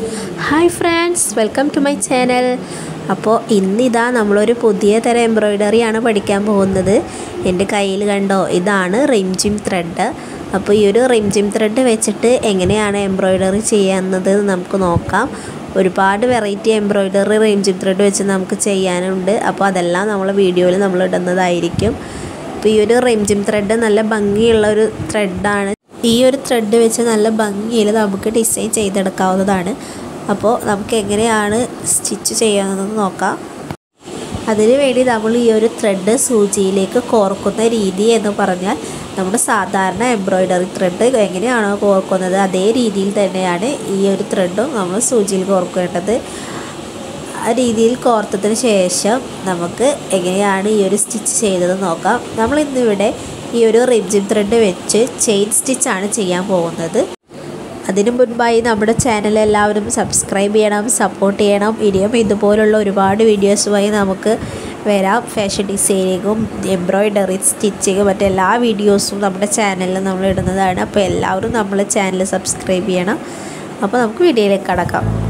hi friends welcome to my channel അപ്പോൾ ഇന്നിതാ നമ്മളൊരു പുതിയ തരം എംബ്രോയ്ഡറിയാണ് പഠിക്കാൻ പോകുന്നത് എൻ്റെ കയ്യിൽ കണ്ടോ ഇതാണ് റിംജിം ത്രെഡ് അപ്പോൾ ഈ ഒരു റിംജിം ത്രെഡ് വെച്ചിട്ട് എങ്ങനെയാണ് എംബ്രോയ്ഡറി ചെയ്യുന്നത് നമുക്ക് നോക്കാം ഒരുപാട് വെറൈറ്റി എംബ്രോയ്ഡറി റിംജിം ത്രെഡ് വെച്ച് നമുക്ക് ചെയ്യാനുണ്ട് അപ്പോൾ അതെല്ലാം നമ്മൾ വീഡിയോയിൽ നമ്മൾ ഇടുന്നതായിരിക്കും അപ്പോൾ ഈ ഒരു റിംജിം ത്രെഡ് നല്ല ഭംഗിയുള്ള ഒരു ത്രെഡാണ് ഈ ഒരു ത്രെഡ് വെച്ച് നല്ല ഭംഗിയിൽ നമുക്ക് ഡിസൈൻ ചെയ്തെടുക്കാവുന്നതാണ് അപ്പോൾ നമുക്ക് എങ്ങനെയാണ് സ്റ്റിച്ച് ചെയ്യാമെന്ന് നോക്കാം അതിനു വേണ്ടി നമ്മൾ ഈ ഒരു ത്രെഡ് സൂചിയിലേക്ക് കോർക്കുന്ന രീതി എന്ന് പറഞ്ഞാൽ നമ്മുടെ സാധാരണ എംബ്രോയ്ഡറി ത്രെഡ് എങ്ങനെയാണോ കോർക്കുന്നത് അതേ രീതിയിൽ തന്നെയാണ് ഈ ഒരു ത്രെഡും നമ്മൾ സൂചിയിൽ കോർക്കേണ്ടത് ആ രീതിയിൽ കോർത്തതിന് ശേഷം നമുക്ക് എങ്ങനെയാണ് ഈ ഒരു സ്റ്റിച്ച് ചെയ്തത് നോക്കാം നമ്മൾ ഇന്നിവിടെ ഈ ഒരു റിബ്ജിം ത്രെഡ് വെച്ച് ചെയിൻ സ്റ്റിച്ചാണ് ചെയ്യാൻ പോകുന്നത് അതിനു മുൻപായി നമ്മുടെ ചാനൽ എല്ലാവരും സബ്സ്ക്രൈബ് ചെയ്യണം സപ്പോർട്ട് ചെയ്യണം ഇനിയും ഇതുപോലുള്ള ഒരുപാട് വീഡിയോസുമായി നമുക്ക് വരാം ഫാഷൻ ഡിസൈനിങ്ങും എംബ്രോയ്ഡറി സ്റ്റിച്ചിങ്ങും മറ്റെല്ലാ വീഡിയോസും നമ്മുടെ ചാനലിൽ നമ്മൾ ഇടുന്നതാണ് അപ്പോൾ എല്ലാവരും നമ്മളെ ചാനൽ സബ്സ്ക്രൈബ് ചെയ്യണം അപ്പോൾ നമുക്ക് വീഡിയോയിലേക്ക് കടക്കാം